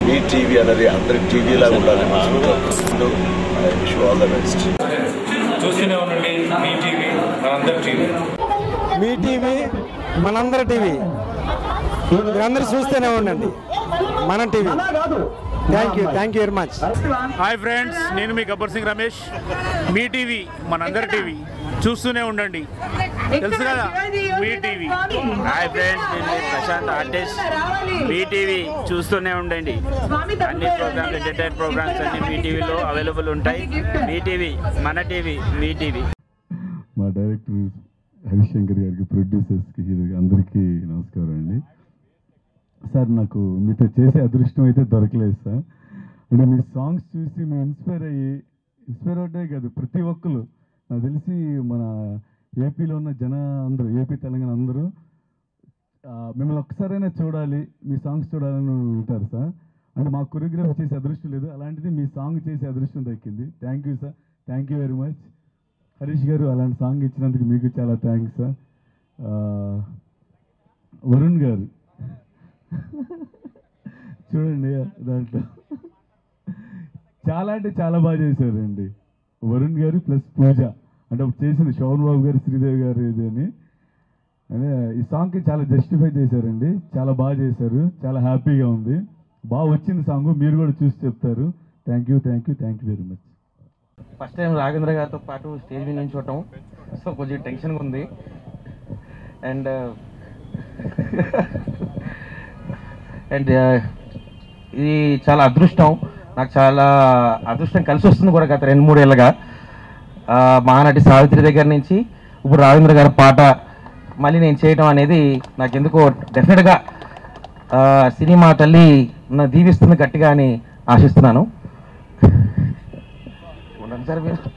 మీ TV అనేది అందరి టీవీలా ఉండాలని మనసుకుంటూ I wish all the best చూస్తూనే ఉండండి మీ టీవీ మనందరి టీవీ మీ టీవీ మనందరి టీవీ మీరందరూ చూస్తూనే ఉండండి మన TV thank you thank you very much hi friends నేను మీ గబ్బర్ సింగ్ రమేష్ మీ టీవీ మనందరి టీవీ చూస్తూనే ఉండండి తెలుసు కదా మీ టీవీ హాయ్ ఫ్రెండ్స్ నేను మీ ప్రశాంత్ ఆర్టిస్ట్ మీ టీవీ చూస్తూనే ఉండండి అన్ని ప్రోగ్రామ్స్ ఎంటర్టైన్ ప్రోగ్రామ్స్ అన్ని మీ టీవీలో అవైలబుల్ ఉంటాయి మీ టీవీ మన టీవీ మీ టీవీ మా డైరెక్టర్ హరిశంకర్ గారికి ప్రొడ్యూసర్స్కి హీరోకి అందరికీ నమస్కారం అండి సార్ నాకు మీతో చేసే అదృష్టం అయితే దొరకలేదు సార్ అంటే మీ సాంగ్స్ చూసి మేము ఇన్స్పైర్ అయ్యి ఇన్స్పైర్ అవటే కాదు ప్రతి ఒక్కరు నాకు తెలిసి మన ఏపీలో ఉన్న జన అందరూ ఏపీ తెలంగాణ అందరూ ఆ, మిమ్మల్ని ఒక్కసారైనా చూడాలి మీ సాంగ్స్ చూడాలని ఉంటారు సార్ అంటే మా కొరియోగ్రఫీ చేసే అదృష్టం లేదు అలాంటిది మీ సాంగ్ చేసే అదృష్టం దక్కింది thank you sir thank you very much Harish గారు అలాంటి సాంగ్ ఇచ్చినందుకు మీకు చాలా థ్యాంక్స్ సార్ ఆ, వరుణ్ గారు చూడండి దాంట్లో చాలా అంటే చాలా బాగా చేశారండి వరుణ్ గారు ప్లస్ పూజ అంటే అప్పుడు చేసింది శోభన్ బాబు గారు శ్రీదేవి గారు ఇది అని అదే ఈ సాంగ్కి చాలా జస్టిఫై చేశారండి చాలా బాగా చేశారు చాలా హ్యాపీగా ఉంది బాగా వచ్చింది సాంగ్ మీరు కూడా చూసి చెప్తారు thank you thank you thank you very much first time Raghavendra గారితో పాటు స్టేజ్ మీద నుంచి చూడటం సో కొంచెం టెన్షన్గా ఉంది అండ్ అండ్ ఇది చాలా అదృష్టం నాకు చాలా అదృష్టం కలిసి వస్తుంది కూడా గత రెండు మూడేళ్ళగా ఆ, మహానటి సావిత్రి దగ్గర నుంచి ఇప్పుడు రాఘవేంద్ర గారి పాట మళ్ళీ నేను చేయటం అనేది నాకు ఎందుకో డెఫినెట్గా ఆ, సినిమా తల్లి నన్ను దీవిస్తుంది గట్టిగా అని ఆశిస్తున్నాను ఉండండి సార్ మీరు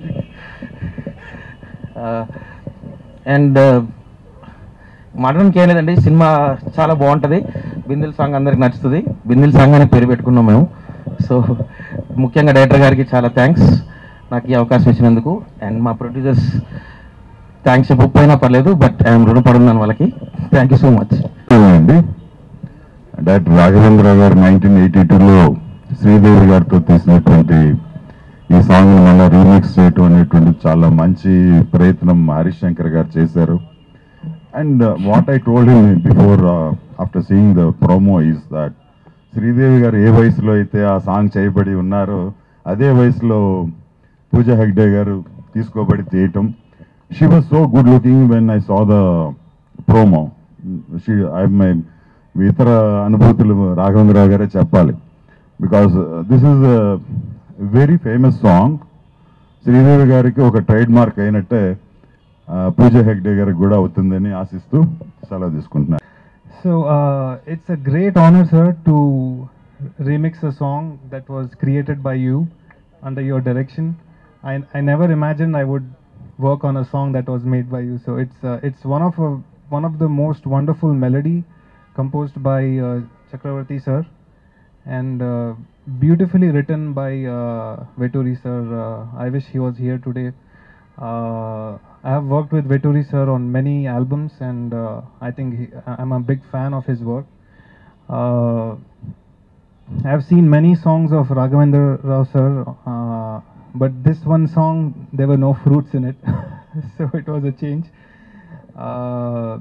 అండ్ మాట్లాడడానికి ఏం లేదండి సినిమా చాలా బాగుంటుంది బిందిల్ సాంగ్ అందరికి నచ్చుతుంది బిందిల్ సాంగ్ అని పేరు పెట్టుకున్నాం మేము సో ముఖ్యంగా డైరెక్టర్ గారికి చాలా థ్యాంక్స్ నాకు ఈ అవకాశం ఇచ్చినందుకు అండ్ మా ప్రొడ్యూసర్స్ థ్యాంక్స్ చెప్పకపోయినా పర్లేదు బట్ ఐఎమ్ రుణపడున్నాను వాళ్ళకి థ్యాంక్ యూ సో మచ్ అండి డాక్టర్ రాఘవేంద్ర గారు నైన్టీన్ ఎయిటీ టూలో శ్రీదేవి గారితో తీసినటువంటి ఈ సాంగ్ మళ్ళీ రీమిక్స్ చేయటం అనేటువంటి చాలా మంచి ప్రయత్నం హరిశంకర్ గారు చేశారు and what I told him before after seeing the promo is that Sridevi గారు ఏ వయసులో అయితే ఆ సాంగ్ చేయబడి ఉన్నారో అదే వయసులో పూజ హెగ్డే గారు తీసుకోబడి చేయటం she was so good looking when I saw the promo she I my ఇతర అనుభూతులు రాఘవేంద్రరావు గారే చెప్పాలి because this is very famous song Sridevi గారికి ఒక ట్రేడ్ మార్క్ అయినట్టే ఆ, పూజ హెగ్డే గారికి కూడా అవుతుందని ఆశిస్తూ సెలవు తీసుకుంటున్నాను So uh, it's a great honor, sir, to remix a song that was created by you under your direction. I, I never imagined I would work on a song that was made by you. So it's uh, it's one of a, one of the most wonderful melody composed by uh, Chakravarti sir and uh, beautifully written by uh, Veturi sir. Uh, I wish he was here today. Uh, I have worked with Veturi sir on many albums, and uh, I think he, I'm a big fan of his work. Uh, I have seen many songs of Raghavendra Rao sir, uh, but this one song there were no fruits in it, so it was a change. Uh,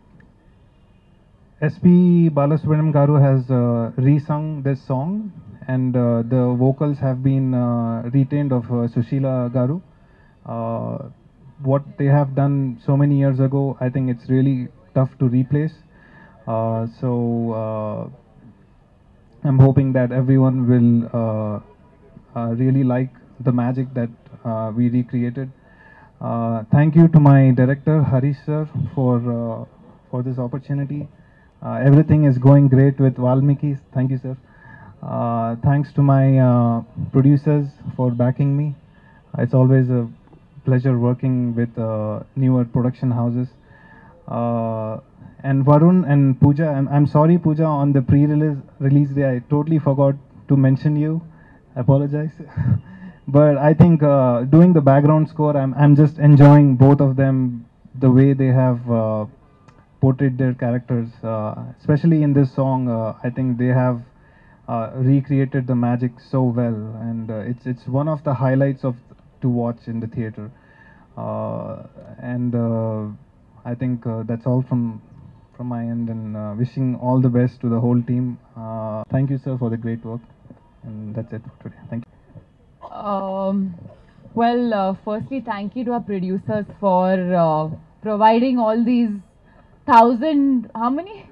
SP Balasubramaniam Garu has uh, resung this song, and uh, the vocals have been uh, retained of uh, Sushila Garu. Uh, what they have done so many years ago, I think it's really tough to replace. Uh, so uh, I'm hoping that everyone will uh, uh, really like the magic that uh, we recreated. Uh, thank you to my director Harish sir for uh, for this opportunity. Uh, everything is going great with Valmiki. Thank you, sir. Uh, thanks to my uh, producers for backing me. It's always a pleasure working with uh, newer production houses. Uh, and Varun and Pooja, I'm, I'm sorry, Pooja, on the pre-release release day, I totally forgot to mention you. I apologize. but I think uh, doing the background score, I'm, I'm just enjoying both of them the way they have uh, portrayed their characters. Uh, especially in this song, uh, I think they have uh, recreated the magic so well, and uh, it's it's one of the highlights of to watch in the theater. Uh, and uh, I think uh, that's all from from my end, and uh, wishing all the best to the whole team. Uh, thank you, sir, for the great work, and that's it for today. Thank you. Um, well, uh, firstly, thank you to our producers for uh, providing all these thousand, how many?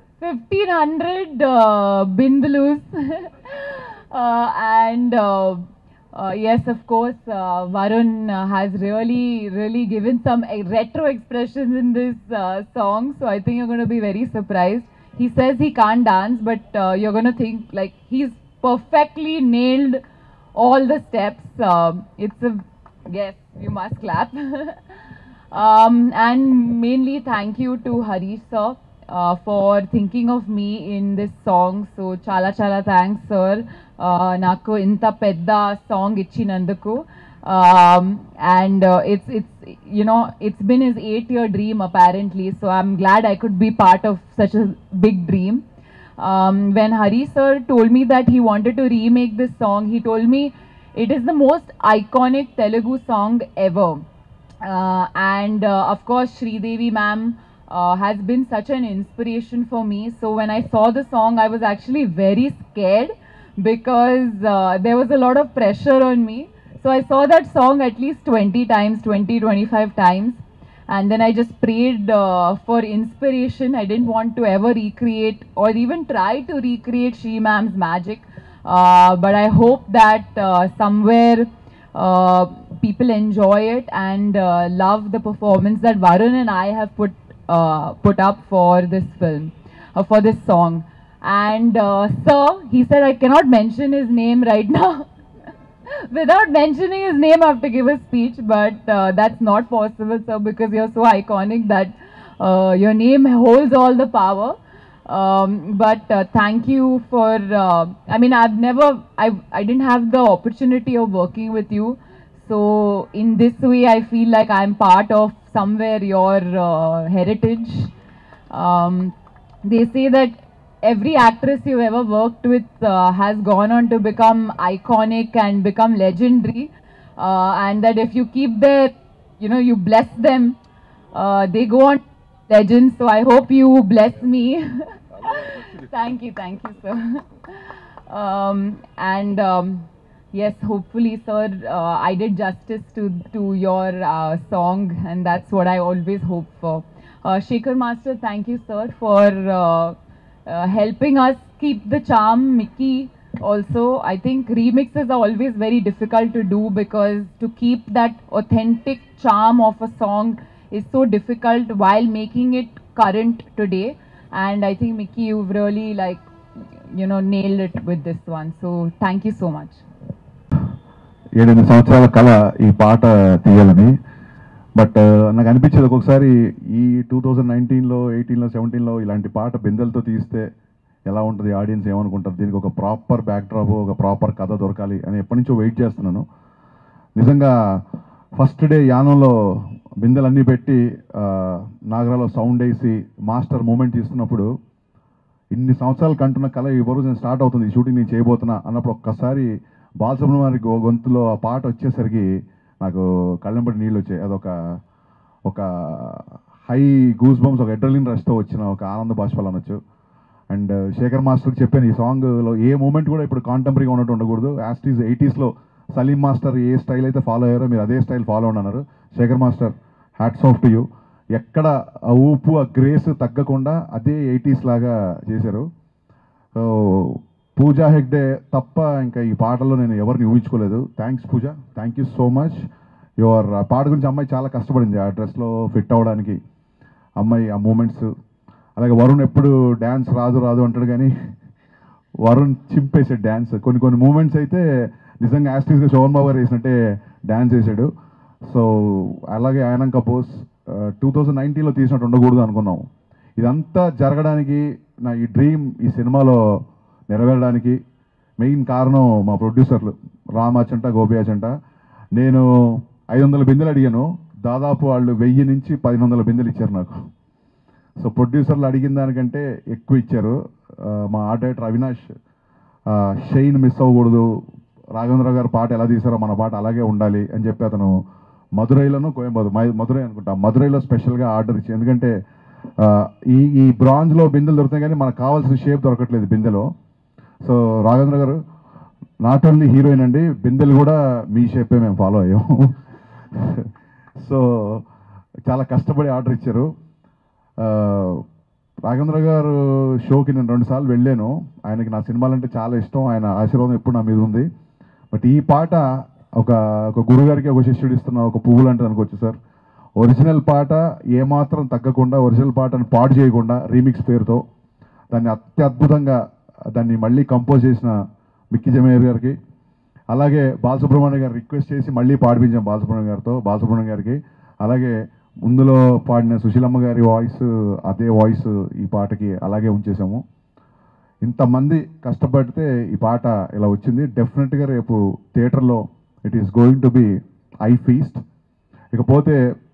1500 uh, bindalus. uh, and uh, uh, yes, of course, uh, Varun uh, has really, really given some uh, retro expressions in this uh, song. So I think you're going to be very surprised. He says he can't dance, but uh, you're going to think like he's perfectly nailed all the steps. Um, it's a yes, you must clap. um, and mainly thank you to Harish sir uh, for thinking of me in this song. So chala chala thanks sir. Uh, నాకు ఇంత పెద్ద song ఇచ్చినందుకు um, and uh, it's it's you know it's been his eight year dream apparently so i'm glad i could be part of such a big dream um, when hari sir told me that he wanted to remake this song he told me it is the most iconic telugu song ever uh, and uh, of course Sridevi ma'am uh, has been such an inspiration for me so when i saw the song i was actually very scared because uh, there was a lot of pressure on me so I saw that song at least 20 times, 20, 25 times. And then I just prayed uh, for inspiration. I didn't want to ever recreate or even try to recreate Shri Ma'am's magic. Uh, but I hope that uh, somewhere uh, people enjoy it and uh, love the performance that Varun and I have put uh, put up for this film, uh, for this song. And uh, sir, he said I cannot mention his name right now. without mentioning his name, I have to give a speech, but uh, that's not possible, sir, because you're so iconic that uh, your name holds all the power. Um, but uh, thank you for. Uh, I mean, I've never. I I didn't have the opportunity of working with you, so in this way, I feel like I'm part of somewhere your uh, heritage. Um, they say that every actress you've ever worked with uh, has gone on to become iconic and become legendary uh, and that if you keep their you know you bless them uh, they go on legends so i hope you bless me thank you thank you sir um, and um, yes hopefully sir uh, i did justice to to your uh, song and that's what i always hope for uh, Shekhar Master, thank you, sir, for uh, uh, helping us keep the charm. Mickey, also, I think remixes are always very difficult to do because to keep that authentic charm of a song is so difficult while making it current today. And I think Mickey, you've really like, you know, nailed it with this one. So thank you so much. ఏడెనిమిది సంవత్సరాల కళ ఈ పాట తీయాలని but నాకు అనిపించేది ఒక్కొక్కసారి ఈ టూ థౌజండ్ నైన్టీన్లో ఎయిటీన్లో సెవెంటీన్లో ఇలాంటి పాట బిందెలతో తీస్తే ఎలా ఉంటుంది ఆడియన్స్ ఏమనుకుంటారు దీనికి ఒక ప్రాపర్ బ్యాక్డ్రాప్ ఒక ప్రాపర్ కథ దొరకాలి అని ఎప్పటి నుంచో వెయిట్ చేస్తున్నాను నిజంగా ఫస్ట్ డే యానంలో బిందెలన్నీ పెట్టి ఆ, నాగరాలో సౌండ్ వేసి మాస్టర్ మూమెంట్ తీస్తున్నప్పుడు ఇన్ని సంవత్సరాలు కంటున్న కళ ఈ రోజు నేను స్టార్ట్ అవుతుంది ఈ షూటింగ్ నేను చేయబోతున్నా అన్నప్పుడు ఒక్కసారి బాలసుబ్రహ్మణ్యం గొ- గొంతులో ఆ పాట వచ్చేసరికి నాకు కళ్ళంబడి నీళ్ళు వచ్చాయి అదొక ఒక హై గూస్ బంప్స్ ఒక ఎడ్రలిన్ రష్తో వచ్చిన ఒక ఆనంద బాష్పాలు అనొచ్చు అండ్ శేఖర్ మాస్టర్కి చెప్పాను ఈ సాంగ్లో ఏ మూమెంట్ కూడా ఇప్పుడు కాంటెంపరీగా ఉన్నట్టు ఉండకూడదు యాస్టీస్ ఎయిటీస్లో సలీం మాస్టర్ ఏ స్టైల్ అయితే ఫాలో అయ్యారో మీరు అదే స్టైల్ ఫాలో అన్నారు Sekhar master hats off to you ఎక్కడ ఆ ఊపు ఆ గ్రేస్ తగ్గకుండా అదే ఎయిటీస్ లాగా చేశారు సో పూజా హెగ్డే తప్ప ఇంకా ఈ పాటలో నేను ఎవరిని ఊహించుకోలేదు thanks Pooja thank you so much your ఆ పాట గురించి అమ్మాయి చాలా కష్టపడింది ఆ డ్రెస్లో ఫిట్ అవ్వడానికి అమ్మాయి ఆ మూమెంట్స్ అలాగే వరుణ్ ఎప్పుడు డ్యాన్స్ రాదు రాదు అంటాడు కానీ వరుణ్ చింపేసాడు డ్యాన్స్ కొన్ని కొన్ని మూమెంట్స్ అయితే నిజంగా యాస్టీస్గా శోభన్ బాబు గారు వేసినట్టే డ్యాన్స్ చేశాడు సో అలాగే ఆయన కపోస్ టూ థౌజండ్ నైన్టీన్లో తీసినట్టు ఉండకూడదు అనుకున్నాం ఇదంతా జరగడానికి నా ఈ డ్రీమ్ ఈ సినిమాలో నెరవేరడానికి మెయిన్ కారణం మా ప్రొడ్యూసర్లు రామాచంట గోపియాచంట నేను ఐదు వందల బిందెలు అడిగాను దాదాపు వాళ్ళు వెయ్యి నుంచి పదిహేను వందల బిందెలు ఇచ్చారు నాకు సో ప్రొడ్యూసర్లు అడిగిన దానికంటే ఎక్కువ ఇచ్చారు ఆ, మా ఆర్ట్ డైరెక్టర్ అవినాష్ షైన్ మిస్ అవ్వకూడదు రాఘవేంద్ర గారు పాట ఎలా తీసారో మన పాట అలాగే ఉండాలి అని చెప్పి అతను మధురైలోనూ కోయంబత్తూరు మై- మధురై అనుకుంటా మధురైలో స్పెషల్గా ఆర్డర్ ఇచ్చి ఎందుకంటే ఆ, ఈ ఈ బ్రాంజ్లో బిందెలు దొరుకుతాయి కానీ మనకు కావాల్సిన షేప్ దొరకట్లేదు బిందెలో సో రాఘవేంద్ర గారు నాట్ ఓన్లీ హీరోయిన్ అండి బిందెలు కూడా మీ షేపే మేము ఫాలో అయ్యాము సో చాలా కష్టపడి ఆర్డర్ ఇచ్చారు ఆ, రాఘవేంద్ర గారు షోకి నేను రెండుసార్లు వెళ్ళాను ఆయనకి నా సినిమాలంటే చాలా ఇష్టం ఆయన ఆశీర్వాదం ఎప్పుడు నా మీద ఉంది బట్ ఈ పాట ఒక ఒక గురుగారికి ఒక శిష్యుడు ఇస్తున్న ఒక పువ్వు లాంటిది అనుకోవచ్చు సార్ ఒరిజినల్ పాట ఏమాత్రం తగ్గకుండా ఒరిజినల్ పాటను పాడు చేయకుండా రీమిక్స్ పేరుతో దాన్ని అత్యద్భుతంగా దాన్ని మళ్ళీ కంపోజ్ చేసిన మిక్కి జమేర్ గారికి అలాగే బాలసుబ్రహ్మణ్యం గారు రిక్వెస్ట్ చేసి మళ్ళీ పాడిపించాం బాలసుబ్రహ్మణ్యం గారితో బాలసుబ్రహ్మణ్యం గారికి అలాగే ముందులో పాడిన సుశీలమ్మ గారి వాయిస్ అదే వాయిస్ ఈ పాటకి అలాగే ఉంచేసాము ఇంతమంది కష్టపడితే ఈ పాట ఇలా వచ్చింది డెఫినెట్గా రేపు థియేటర్లో it is going to be a feast ఇకపోతే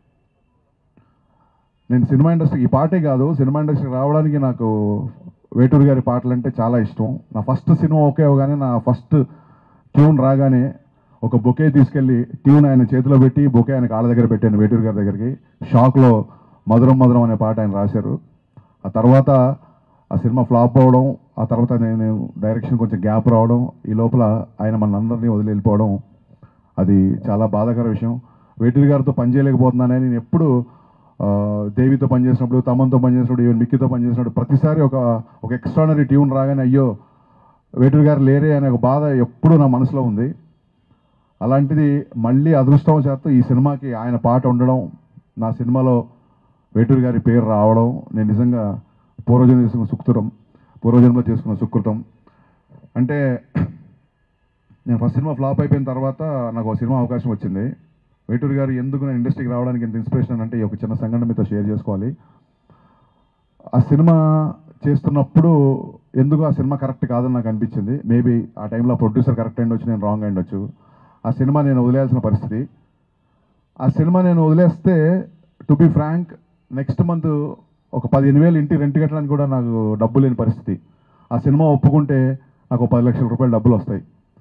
నేను సినిమా ఇండస్ట్రీ ఈ పాటే కాదు సినిమా ఇండస్ట్రీకి రావడానికి నాకు వేటూరు గారి పాటలు అంటే చాలా ఇష్టం నా ఫస్ట్ సినిమా ఓకే అవగానే నా ఫస్ట్ ట్యూన్ రాగానే ఒక బొకే తీసుకెళ్ళి ట్యూన్ ఆయన చేతిలో పెట్టి బొకే ఆయన కాళ్ళ దగ్గర పెట్టాను వేటూరు గారి దగ్గరికి షాక్లో మధురం మధురం అనే పాట ఆయన రాశారు ఆ తర్వాత ఆ సినిమా ఫ్లాప్ అవ్వడం ఆ తర్వాత నేను డైరెక్షన్ కొంచెం గ్యాప్ రావడం ఈ లోపల ఆయన మనందరినీ వదిలి వెళ్ళిపోవడం అది చాలా బాధాకర విషయం వేటూరి గారితో పనిచేయలేకపోతున్నానని నేను ఎప్పుడు ఆ, దేవితో పనిచేసినప్పుడు తమన్తో పనిచేసినప్పుడు ఈవెన్ మిక్కీతో పనిచేసినప్పుడు ప్రతిసారి ఒక ఒక ఎక్స్ట్రానరీ ట్యూన్ రాగానే అయ్యో వేటూరి గారు లేరే అనే ఒక బాధ ఎప్పుడూ నా మనసులో ఉంది అలాంటిది మళ్ళీ అదృష్టవశాత్తు ఈ సినిమాకి ఆయన పాట ఉండడం నా సినిమాలో వేటూరి గారి పేరు రావడం నేను నిజంగా పూర్వజన్మ చేసుకున్న సుకృతం పూర్వజన్మలో చేసుకున్న సుకృతం అంటే నేను ఫస్ట్ సినిమా ఫ్లాప్ అయిపోయిన తర్వాత నాకు ఒక సినిమా అవకాశం వచ్చింది వేటూరి గారు ఎందుకు నేను ఇండస్ట్రీకి రావడానికి ఎంత ఇన్స్పిరేషన్ అంటే ఈ ఒక చిన్న సంఘటన మీతో షేర్ చేసుకోవాలి ఆ సినిమా చేస్తున్నప్పుడు ఎందుకు ఆ సినిమా కరెక్ట్ కాదని నాకు అనిపించింది మేబీ ఆ టైంలో ప్రొడ్యూసర్ కరెక్ట్ అయ్యి నేను రాంగ్ అయ్యి ఆ సినిమా నేను వదిలేయాల్సిన పరిస్థితి ఆ సినిమా నేను వదిలేస్తే to be frank next month ఒక పదిహేను వేలు ఇంటి రెంట్ కట్టడానికి కూడా నాకు డబ్బు లేని పరిస్థితి ఆ సినిమా ఒప్పుకుంటే నాకు ఒక పది లక్షల రూపాయలు డబ్బులు వస్తాయి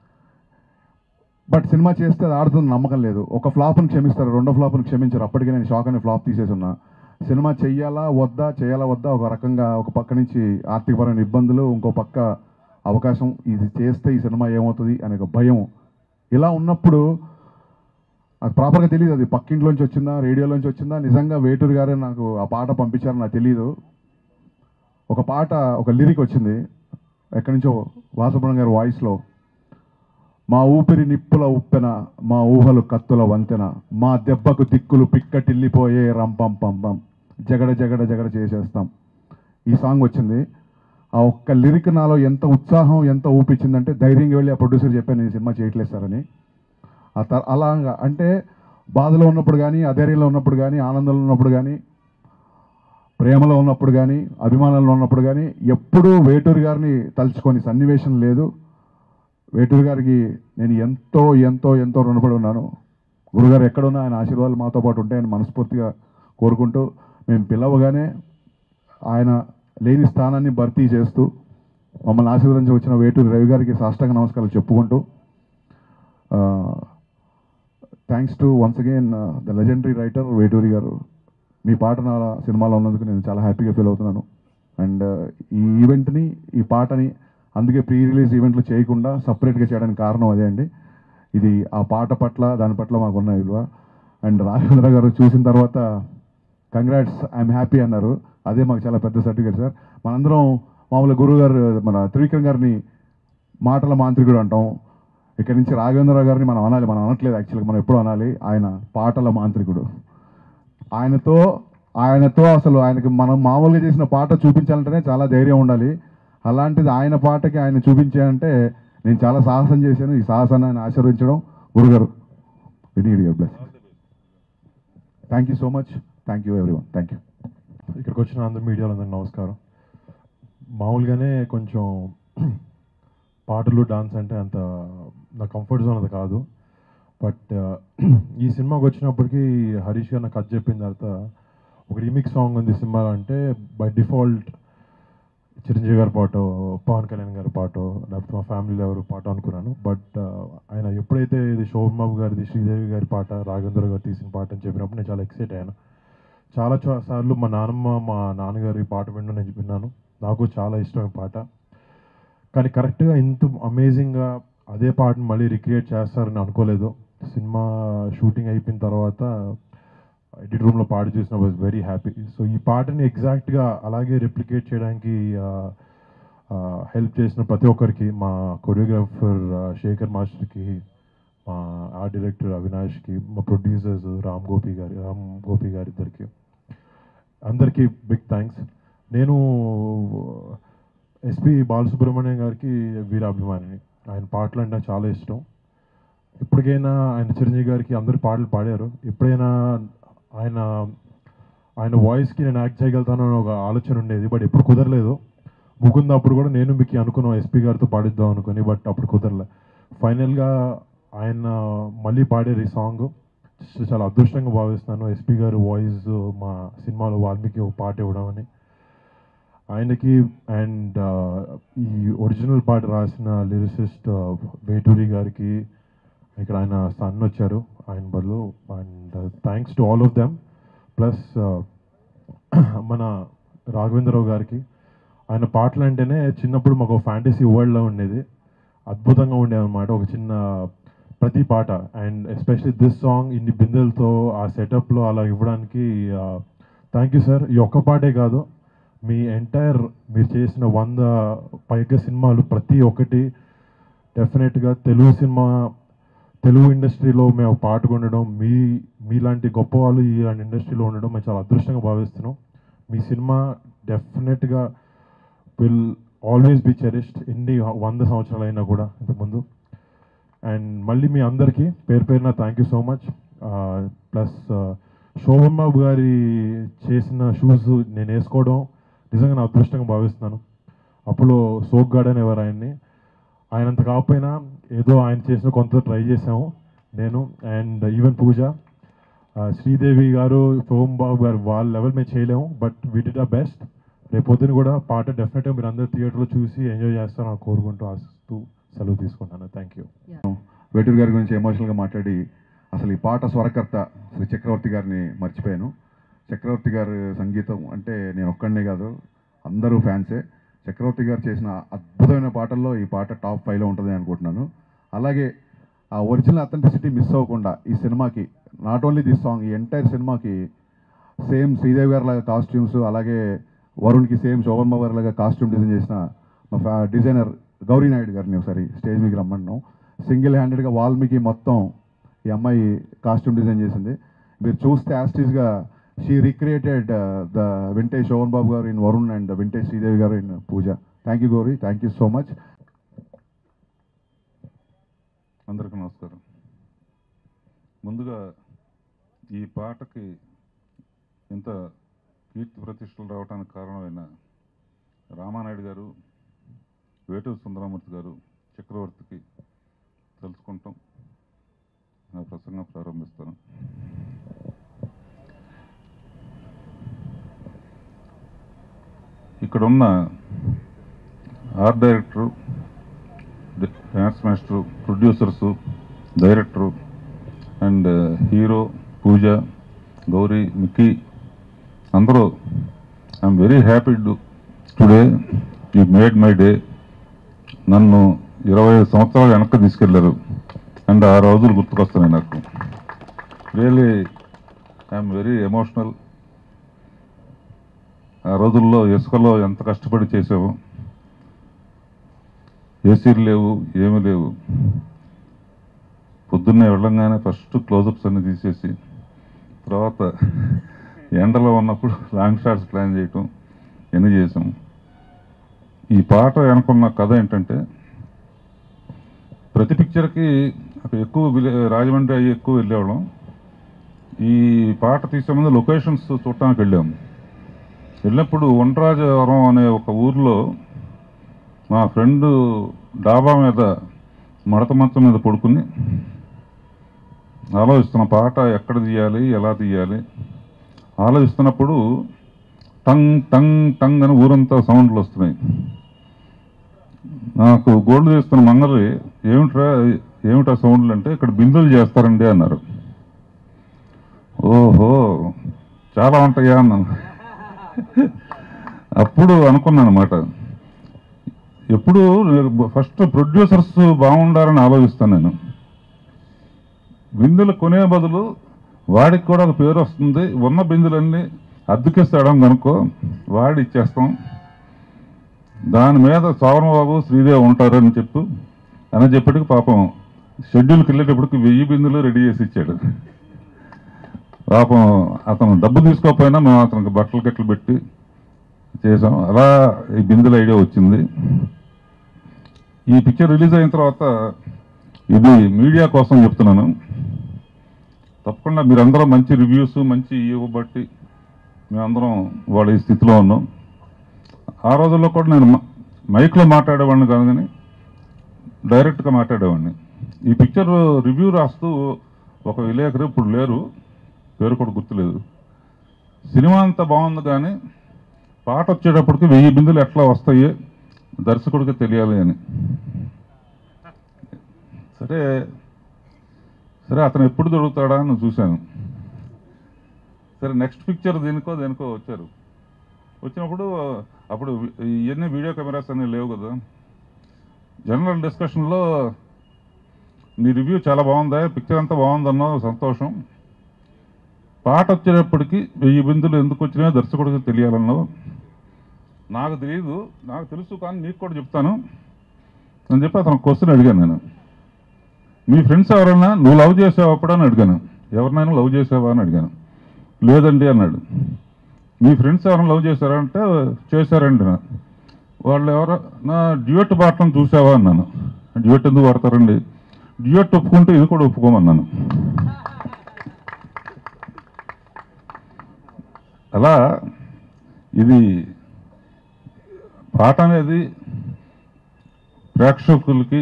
బట్ సినిమా చేస్తే అది ఆడుతుంది నమ్మకం లేదు ఒక ఫ్లాప్ని క్షమిస్తారు రెండో ఫ్లాప్ని క్షమించారు అప్పటికే నేను షాక్ అని ఫ్లాప్ తీసేసి ఉన్నా సినిమా చెయ్యాలా వద్దా చేయాలా వద్దా ఒక రకంగా ఒక పక్క నుంచి ఆర్థికపరమైన ఇబ్బందులు ఇంకో పక్క అవకాశం ఇది చేస్తే ఈ సినిమా ఏమవుతుంది అనే ఒక భయం ఇలా ఉన్నప్పుడు నాకు ప్రాపర్గా తెలియదు అది పక్కింట్లోంచి వచ్చిందా రేడియోలోంచి వచ్చిందా నిజంగా వేటూరు గారే నాకు ఆ పాట పంపించారని నాకు తెలియదు ఒక పాట ఒక లిరిక్ వచ్చింది ఎక్కడి నుంచో వాసుబ్రహ్మణ్యం గారి వాయిస్లో మా ఊపిరి నిప్పుల ఉప్పెన మా ఊహలు కత్తుల వంతెన మా దెబ్బకు దిక్కులు పిక్కటిల్లిపోయే రంపం పంపం జగడ జగడ జగడ చేసేస్తాం ఈ సాంగ్ వచ్చింది ఆ ఒక్క లిరిక్ నాలో ఎంత ఉత్సాహం ఎంత ఊపించిందంటే ధైర్యంగా వెళ్ళి ఆ ప్రొడ్యూసర్ చెప్పాను నేను ఈ సినిమా చేయట్లేదు సార్ అని ఆ తర్ అలాగా అంటే బాధలో ఉన్నప్పుడు కానీ అధైర్యంలో ఉన్నప్పుడు కానీ ఆనందంలో ఉన్నప్పుడు కానీ ప్రేమలో ఉన్నప్పుడు కానీ అభిమానంలో ఉన్నప్పుడు కానీ ఎప్పుడూ వేటూరు గారిని తలుచుకొని సన్నివేశం లేదు వేటూరు గారికి నేను ఎంతో ఎంతో ఎంతో రుణపడి ఉన్నాను గురుగారు ఎక్కడున్నా ఆయన ఆశీర్వాదాలు మాతో పాటు ఉంటాయని మనస్ఫూర్తిగా కోరుకుంటూ మేము పిలవగానే ఆయన లేని స్థానాన్ని భర్తీ చేస్తూ మమ్మల్ని ఆశీర్వదించి వచ్చిన వేటూరి రవి గారికి సాష్టాంగ నమస్కారాలు చెప్పుకుంటూ thanks to once again the legendary writer Veturi గారు మీ పాట నా సినిమాలో ఉన్నందుకు నేను చాలా హ్యాపీగా ఫీల్ అవుతున్నాను అండ్ ఈ ఈవెంట్ని ఈ పాటని అందుకే ప్రీ రిలీజ్ ఈవెంట్లు చేయకుండా సపరేట్గా చేయడానికి కారణం అదే అండి ఇది ఆ పాట పట్ల దాని పట్ల మాకున్న విలువ అండ్ రాఘవేంద్ర గారు చూసిన తర్వాత కంగ్రాట్స్ ఐఎమ్ హ్యాపీ అన్నారు అదే మాకు చాలా పెద్ద సర్టిఫికేట్ సార్ మనందరం మామూలు గురువు గారు మన త్రివిక్రమ్ గారిని మాటల మాంత్రికుడు అంటాం ఇక్కడి నుంచి రాఘవేంద్రరావు గారిని మనం అనాలి మనం అనట్లేదు యాక్చువల్గా మనం ఎప్పుడు అనాలి ఆయన పాటల మాంత్రికుడు ఆయనతో ఆయనతో అసలు ఆయనకి మనం మామూలుగా చేసిన పాట చూపించాలంటేనే చాలా ధైర్యం ఉండాలి అలాంటిది ఆయన పాటకి ఆయన చూపించాలంటే నేను చాలా సాహసం చేశాను ఈ సాహసాన్ని ఆయన ఆశీర్వదించడం గురుగారు we need your bless thank you so much thank you everyone thank you ఇక్కడికి వచ్చిన అందరు మీడియాలో అందరికి నమస్కారం మామూలుగానే కొంచెం పాటలు డాన్స్ అంటే అంత నా కంఫర్ట్ జోన్ అది కాదు బట్ ఈ సినిమాకి వచ్చినప్పటికీ హరీష్ గారు నాకు కథ చెప్పిన తర్వాత ఒక రీమిక్స్ సాంగ్ ఉంది సినిమాలో అంటే బై డిఫాల్ట్ చిరంజీవి గారి పాట పవన్ కళ్యాణ్ గారి పాట లేకపోతే మా ఫ్యామిలీలో ఎవరు పాట అనుకున్నాను బట్ ఆయన ఎప్పుడైతే ఇది శోభన్ బాబు గారిది శ్రీదేవి గారి పాట రాఘవేంద్ర గారు తీసిన పాట అని చెప్పినప్పుడు నేను చాలా ఎక్సైట్ అయ్యాను చాలా చా- సార్లు మా నాన్నమ్మ మా నాన్నగారి పాట వినడం నేను విన్నాను నాకు చాలా ఇష్టమైన పాట కానీ కరెక్ట్గా ఇంత అమేజింగ్గా అదే పాటను మళ్ళీ రిక్రియేట్ చేస్తారని అనుకోలేదు సినిమా షూటింగ్ అయిపోయిన తర్వాత ఎడిట్ రూమ్లో పాట చూసిన వాజ్ వెరీ హ్యాపీ సో ఈ పాటని ఎగ్జాక్ట్గా అలాగే రెప్లికేట్ చేయడానికి హెల్ప్ చేసిన ప్రతి ఒక్కరికి మా కొరియోగ్రాఫర్ శేఖర్ మాస్టర్కి మా ఆర్ట్ డైరెక్టర్ అవినాష్కి మా ప్రొడ్యూసర్స్ రామ్ గోపి గారి రామ్ గోపి గారి ఇద్దరికి అందరికీ బిగ్ థ్యాంక్స్ నేను ఎస్పి బాలసుబ్రహ్మణ్యం గారికి వీరాభిమానిని ఆయన పాటలు అంటే నాకు చాలా ఇష్టం ఇప్పటికైనా ఆయన చిరంజీవి గారికి అందరు పాటలు పాడారు ఎప్పుడైనా ఆయన ఆయన వాయిస్కి నేను యాక్ట్ చేయగలుగుతాను అని ఒక ఆలోచన ఉండేది బట్ ఎప్పుడు కుదరలేదు ముకుంద అప్పుడు కూడా నేను మీకు అనుకున్నాం ఎస్పీ గారితో పాడిద్దాం అనుకుని బట్ అప్పుడు కుదరలే ఫైనల్గా ఆయన మళ్ళీ పాడారు ఈ సాంగ్ చాలా అదృష్టంగా భావిస్తున్నాను ఎస్పీ గారు వాయిస్ మా సినిమాలో వాల్మీకి ఒక పాట ఇవ్వడం అని ఆయనకి అండ్ ఈ ఒరిజినల్ పాట రాసిన లిరిసిస్ట్ వేటూరి గారికి ఇక్కడ ఆయన సన్ వచ్చారు ఆయన బదులు and thanks to all of them plus మన రాఘవేంద్రరావు గారికి ఆయన పాటలు అంటేనే చిన్నప్పుడు మాకు ఫ్యాంటసీ వరల్డ్లో ఉండేది అద్భుతంగా ఉండేది అనమాట ఒక చిన్న ప్రతి పాట అండ్ ఎస్పెషలీ దిస్ సాంగ్ ఇన్ని బిందెలతో ఆ సెటప్లో అలా ఇవ్వడానికి థ్యాంక్ యూ సార్ ఈ ఒక్క పాటే కాదు మీ ఎంటైర్ మీరు చేసిన వంద పైగా సినిమాలు ప్రతి ఒక్కటి డెఫినెట్గా తెలుగు సినిమా తెలుగు ఇండస్ట్రీలో మేము పాట ఉండడం మీ మీలాంటి గొప్ప వాళ్ళు ఇలాంటి ఇండస్ట్రీలో ఉండడం మేము చాలా అదృష్టంగా భావిస్తున్నాం మీ సినిమా డెఫినెట్గా విల్ ఆల్వేస్ బి చెరిష్డ్ ఎన్ని వంద సంవత్సరాలు అయినా కూడా ఇంతకుముందు అండ్ మళ్ళీ మీ అందరికీ పేరు పేరున thank you so much plus Sobhan Babu గారి చేసిన షూస్ నేను వేసుకోవడం నిజంగా నా అదృష్టంగా భావిస్తున్నాను అప్పుడు సోక్ గార్డెన్ ఎవరు ఆయన్ని ఆయనంత కాకపోయినా ఏదో ఆయన చేసిన కొంత ట్రై చేసాము నేను అండ్ ఈవెన్ పూజ ఆ, శ్రీదేవి గారు శోభన్ బాబు గారు వాళ్ళ లెవెల్ మేము చేయలేము but we did a best రేపొద్దున కూడా పాట డెఫినెట్గా మీరు అందరు థియేటర్లో చూసి ఎంజాయ్ చేస్తారని కోరుకుంటూ ఆశిస్తూ సెలవు తీసుకుంటాను థ్యాంక్ యూ వేటూరు గారి గురించి ఎమోషనల్గా మాట్లాడి అసలు ఈ పాట స్వరకర్త శ్రీ చక్రవర్తి గారిని మర్చిపోయాను చక్రవర్తి గారి సంగీతం అంటే నేను ఒక్కడనే కాదు అందరూ ఫ్యాన్సే చక్రవర్తి గారు చేసిన అద్భుతమైన పాటల్లో ఈ పాట టాప్ ఫైవ్లో ఉంటుంది అనుకుంటున్నాను అలాగే ఆ ఒరిజినల్ అథెంటిసిటీ మిస్ అవ్వకుండా ఈ సినిమాకి నాట్ ఓన్లీ దిస్ సాంగ్ ఈ ఎంటైర్ సినిమాకి సేమ్ శ్రీదేవి గారి లాగా కాస్ట్యూమ్స్ అలాగే వరుణ్కి సేమ్ శోభన్ బాబు గారి లాగా కాస్ట్యూమ్ డిజైన్ చేసిన మా ఫ్యా డిజైనర్ గౌరీ నాయుడు గారిని ఒకసారి స్టేజ్ మీదకి రమ్మంటున్నాం సింగిల్ హ్యాండెడ్గా వాల్మీకి మొత్తం ఈ అమ్మాయి కాస్ట్యూమ్ డిజైన్ చేసింది మీరు చూస్తే యాస్టీస్గా she recreated the vintage Sobhan Babu గారు in Varun and vintage Sridevi గారు in Pooja thank you Gowri thank you so much అందరికీ నమస్కారం ముందుగా ఈ పాటకి ఇంత కీర్తి ప్రతిష్టలు రావడానికి కారణమైన రామానాయుడు గారు వేటూరు సుందరమూర్తి గారు చక్రవర్తికి తెలుసుకుంటాం నా ప్రసంగం ప్రారంభిస్తాను ఇక్కడున్న art director dance master producers director and hero Pooja Gowri Mickey అందరూ I'm very happy to today you made my day నన్ను ఇరవై ఐదు సంవత్సరాలు వెనక్కి తీసుకెళ్లారు అండ్ ఆ రోజులు గుర్తుకొస్తున్నాయి నాకు రియలీ ఐఎమ్ వెరీ ఎమోషనల్ ఆ రోజుల్లో ఇసుకలో ఎంత కష్టపడి చేసామో ఏసీలు లేవు ఏమీ లేవు పొద్దున్నే వెళ్ళంగానే ఫస్ట్ క్లోజప్స్ అన్ని తీసేసి తర్వాత ఎండలో ఉన్నప్పుడు లాంగ్ షాట్స్ ప్లాన్ చేయటం ఇవన్నీ చేసాం ఈ పాట వెనుకున్న కథ ఏంటంటే ప్రతి పిక్చర్కి అక్కడ ఎక్కువ విలే రాజమండ్రి అయ్యి ఎక్కువ వెళ్ళేవాళ్ళం ఈ పాట తీసే ముందు లొకేషన్స్ చూడటానికి వెళ్ళాము వెళ్ళినప్పుడు ఒంటరాజవరం అనే ఒక ఊర్లో మా ఫ్రెండ్ డాబా మీద మడత మంచం మీద పడుకుని ఆలోచిస్తున్న పాట ఎక్కడ తీయాలి ఎలా తీయాలి ఆలోచిస్తున్నప్పుడు టంగ్ టంగ్ టంగ్ అని ఊరంతా సౌండ్లు వస్తున్నాయి నాకు గోల్డ్ చేస్తున్న మంగళి ఏమిట్రా ఏమిటా సౌండ్లు అంటే ఇక్కడ బిందులు చేస్తారండి అన్నారు ఓహో చాలా ఉంటాయా అన్నాను అప్పుడు అనుకున్నాను అనమాట ఎప్పుడు ఫస్ట్ ప్రొడ్యూసర్స్ బాగుండాలని ఆలోచిస్తాను నేను బిందులు కొనే బదులు వాడికి కూడా ఒక పేరు వస్తుంది ఉన్న బిందులన్నీ అద్దెకిస్తాడం కనుక్కో వాడి ఇచ్చేస్తాం దాని మీద సోమబాబు శ్రీదేవి ఉంటారని చెప్పు అని చెప్పటికి పాపం షెడ్యూల్కి వెళ్ళేటప్పటికి వెయ్యి బిందులు రెడీ చేసి ఇచ్చాడు పాపం అతను డబ్బు తీసుకోకపోయినా మేము అతనికి బట్టలు కట్లు పెట్టి చేసాం అలా ఈ బిందుల ఐడియా వచ్చింది ఈ పిక్చర్ రిలీజ్ అయిన తర్వాత ఇది మీడియా కోసం చెప్తున్నాను తప్పకుండా మీరందరూ మంచి రివ్యూస్ మంచి ఇవ్వబట్టి మేమందరం వాళ్ళ ఈ స్థితిలో ఉన్నాం ఆ రోజుల్లో కూడా నేను మ- మైక్లో మాట్లాడేవాడిని కాదు కానీ డైరెక్ట్గా మాట్లాడేవాడిని ఈ పిక్చర్ రివ్యూ రాస్తూ ఒక విలేకరు ఇప్పుడు లేరు పేరు కూడా గుర్తులేదు సినిమా అంతా బాగుంది కానీ పాట వచ్చేటప్పటికి వెయ్యి బిందులు ఎట్లా వస్తాయి దర్శకుడికి తెలియాలి అని సరే సరే అతను ఎప్పుడు దొరుకుతాడా అని చూశాను సరే నెక్స్ట్ పిక్చర్ దేనికో దేనికో వచ్చారు వచ్చినప్పుడు అప్పుడు ఇవన్నీ వీడియో కెమెరాస్ అన్నీ లేవు కదా జనరల్ డిస్కషన్లో నీ రివ్యూ చాలా బాగుందా పిక్చర్ అంతా బాగుందన్నావు సంతోషం పాట వచ్చేటప్పటికి వెయ్యి బిందులు ఎందుకు వచ్చినాయో దర్శకుడికి తెలియాలన్నావు నాకు తెలియదు నాకు తెలుసు కానీ నీకు కూడా చెప్తాను అని చెప్పి అతను క్వశ్చన్ అడిగాను నేను మీ ఫ్రెండ్స్ ఎవరైనా నువ్వు లవ్ చేసావా అప్పుడు అని అడిగాను ఎవరినైనా లవ్ చేసావా అని అడిగాను లేదండి అన్నాడు మీ ఫ్రెండ్స్ ఎవరైనా లవ్ చేశారా అంటే చేశారండి నా వాళ్ళు ఎవరో నా డ్యూయట్ పాటలను చూసావా అన్నాను డ్యూయట్ ఎందుకు వాడతారండి డ్యూయట్ ఒప్పుకుంటే ఇది కూడా ఒప్పుకోమన్నాను అలా ఇది పాట అనేది ప్రేక్షకులకి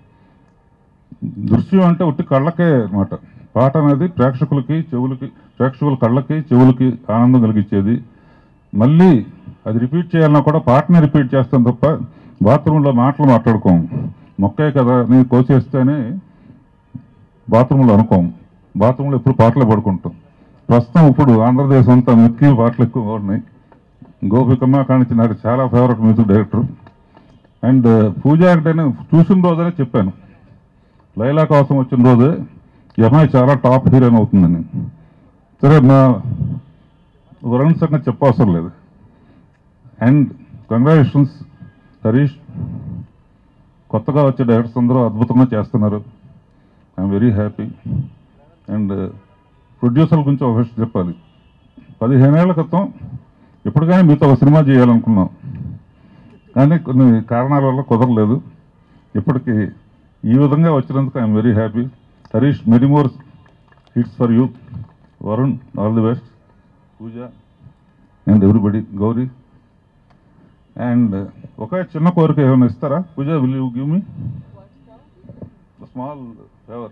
దృశ్యం అంటే ఒట్టి కళ్ళకే అన్నమాట పాట అనేది ప్రేక్షకులకి చెవులకి ప్రేక్షకుల కళ్ళకి చెవులకి ఆనందం కలిగించేది మళ్ళీ అది రిపీట్ చేయాలన్నా కూడా పాటని రిపీట్ చేస్తాం తప్ప బాత్రూంలో మాటలు మాట్లాడుకోం మొక్కే కదా నేను కోసేస్తేనే బాత్రూంలో అనుకోం బాత్రూంలో ఎప్పుడు పాటలు పడుకుంటాం ప్రస్తుతం ఇప్పుడు ఆంధ్రదేశం అంతా ముఖ్య పాటలు ఎక్కువ ఉన్నాయి గోపికమ్మ కానించి నాకు చాలా favourite music director and Pooja అంటే నేను చూసిన రోజనే చెప్పాను లైలా కోసం వచ్చిన రోజే ఈ అమ్మాయి చాలా టాప్ హీరోయిన్ అవుతుందని సరే నా వరుణ్ సంగతి చెప్పవసరం లేదు అండ్ కంగ్రాచులేషన్స్ హరీష్ కొత్తగా వచ్చే డైరెక్టర్స్ అందరూ అద్భుతంగా చేస్తున్నారు ఐఎమ్ వెరీ హ్యాపీ అండ్ ప్రొడ్యూసర్ల గురించి ఒక విషయం చెప్పాలి పదిహేనేళ్ల క్రితం ఎప్పటికైనా మీతో ఒక సినిమా చేయాలనుకున్నాం కానీ కొన్ని కారణాల వల్ల కుదరలేదు ఇప్పటికి ఈ విధంగా వచ్చినందుకు I'm very happy Harish many more hits for you Varun all the best Pooja and everybody Gowri and ఒకే చిన్న కోరిక ఏమైనా ఇస్తారా Pooja will you give me small favour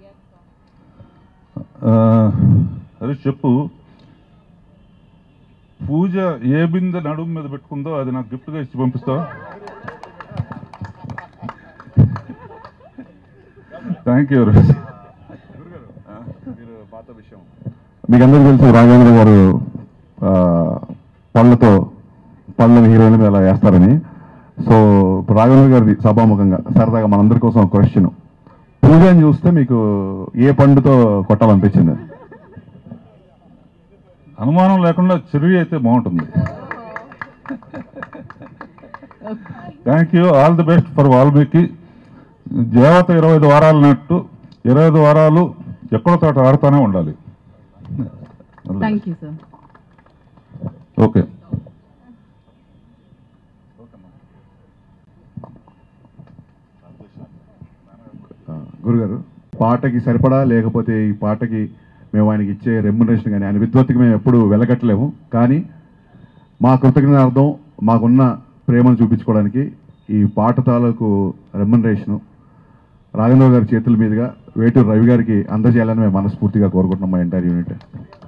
Harish చెప్పు పూజ ఏ బిందె నడుము మీద పెట్టుకుందో అది నాకు గిఫ్ట్గా ఇచ్చి పంపిస్తావా థ్యాంక్ యూ పాత విషయం మీకు అందరికీ తెలుసు రాఘవేంద్ర గారు ఆ, పళ్ళతో పళ్ళని హీరోయిన్ మీద అలా వేస్తారని సో ఇప్పుడు రాఘవేంద్ర గారిది సభాముఖంగా సరదాగా మనందరి కోసం ఒక క్వశ్చన్ పూజని చూస్తే మీకు ఏ పండుతో కొట్టాలనిపించింది అనుమానం లేకుండా చెరువు అయితే బాగుంటుంది thank you all the best for Valmiki దేవత ఇరవై ఐదు వారాలు నట్టు ఇరవై ఐదు వారాలు ఎక్కడో తోట ఆడుతూనే ఉండాలి థ్యాంక్ యూ సార్ ఓకే ఆ, గురుగారు పాటకి సరిపడా లేకపోతే ఈ పాటకి మేము ఆయనకి ఇచ్చే రెమ్యునరేషన్ కానీ ఆయన విద్వత్తుకి మేము ఎప్పుడు వెలగట్టలేము కానీ మా కృతజ్ఞతార్థం మాకున్న ప్రేమను చూపించుకోవడానికి ఈ పాట తాలూకు రెమ్యునరేషను రాఘేంద్ర గారి చేతుల మీదుగా వేటూరు రవి గారికి అందజేయాలని మేము మనస్ఫూర్తిగా కోరుకుంటున్నాం మా ఎంటైర్ యూనిట్